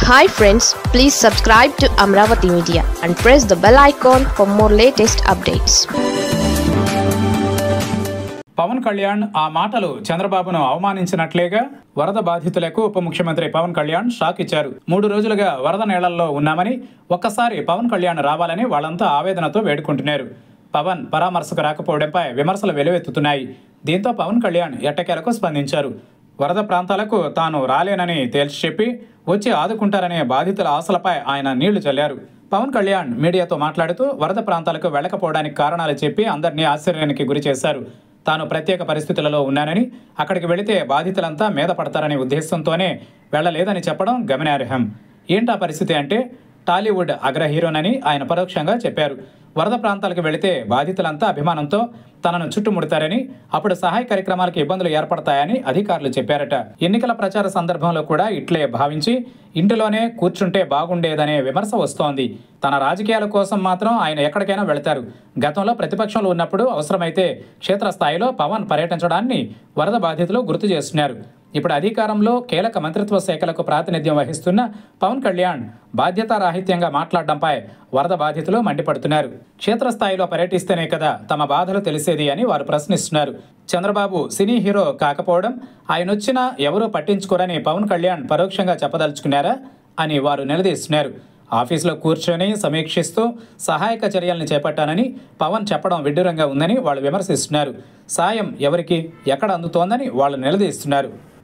hi friends please subscribe to Amaravati media and press the bell icon for more latest updates Pawan Kalyan ఆ మాటలు చంద్రబాబును అవమానించినట్లేగా వరద బాధితులకు ఉప ముఖ్యమంత్రి పవన్ కళ్యాణ్ షాక్ ఇచ్చారు మూడు రోజులుగా వరద నీళ్లలో ఉన్నామని ఒక్కసారి పవన్ కళ్యాణ్ రావాలని వాళ్ళంతా ఆవేదనతో వేడుకుంటున్నారు పవన్ పరామర్శకు రాకపోవడంపై విమర్శలు వెలువెత్తుతున్నాయి దీంతో పవన్ కళ్యాణ్ ఎట్టకేలకు స్పందించారు వరద ప్రాంతాలకు తాను రాలేనని తేల్చి చెప్పి వచ్చి ఆదుకుంటారనే బాధితుల ఆశలపై ఆయన నీళ్లు చల్లారు పవన్ కళ్యాణ్ మీడియాతో మాట్లాడుతూ వరద ప్రాంతాలకు వెళ్ళకపోవడానికి కారణాలు చెప్పి అందరినీ ఆశ్చర్యానికి గురి చేశారు తాను ప్రత్యేక పరిస్థితులలో ఉన్నానని అక్కడికి వెళితే బాధితులంతా మీద పడతారనే ఉద్దేశంతోనే వెళ్ళలేదని చెప్పడం గమనార్హం ఏంటా పరిస్థితి అంటే టాలీవుడ్ అగ్ర హీరోనని ఆయన పరోక్షంగా చెప్పారు వరద ప్రాంతాలకు వెళితే బాధితులంతా అభిమానంతో తనను చుట్టుముడతారని అప్పుడు సహాయ కార్యక్రమాలకు ఇబ్బందులు ఏర్పడతాయని అధికారులు చెప్పారట ఎన్నికల ప్రచార సందర్భంలో కూడా ఇట్లే భావించి ఇంటిలోనే కూర్చుంటే బాగుండేదనే విమర్శ వస్తోంది తన రాజకీయాల కోసం మాత్రం ఆయన ఎక్కడికైనా వెళతారు గతంలో ప్రతిపక్షంలో ఉన్నప్పుడు అవసరమైతే క్షేత్రస్థాయిలో పవన్ పర్యటించడాన్ని వరద బాధితులు గుర్తు చేస్తున్నారు ఇప్పుడు అధికారంలో కీలక మంత్రిత్వ శాఖలకు ప్రాతినిధ్యం వహిస్తున్న పవన్ కళ్యాణ్ బాధ్యతారాహిత్యంగా మాట్లాడడంపై వరద బాధితులు మండిపడుతున్నారు క్షేత్రస్థాయిలో పర్యటిస్తేనే కదా తమ బాధలు తెలిసేది అని వారు ప్రశ్నిస్తున్నారు చంద్రబాబు సినీ హీరో కాకపోవడం ఆయన వచ్చినా ఎవరూ పట్టించుకోరని పవన్ కళ్యాణ్ పరోక్షంగా చెప్పదలుచుకున్నారా అని వారు నిలదీస్తున్నారు ఆఫీసులో కూర్చొని సమీక్షిస్తూ సహాయక చర్యల్ని చేపట్టానని పవన్ చెప్పడం విడ్డూరంగా ఉందని వాళ్ళు విమర్శిస్తున్నారు సాయం ఎవరికి ఎక్కడ అందుతోందని వాళ్ళు నిలదీస్తున్నారు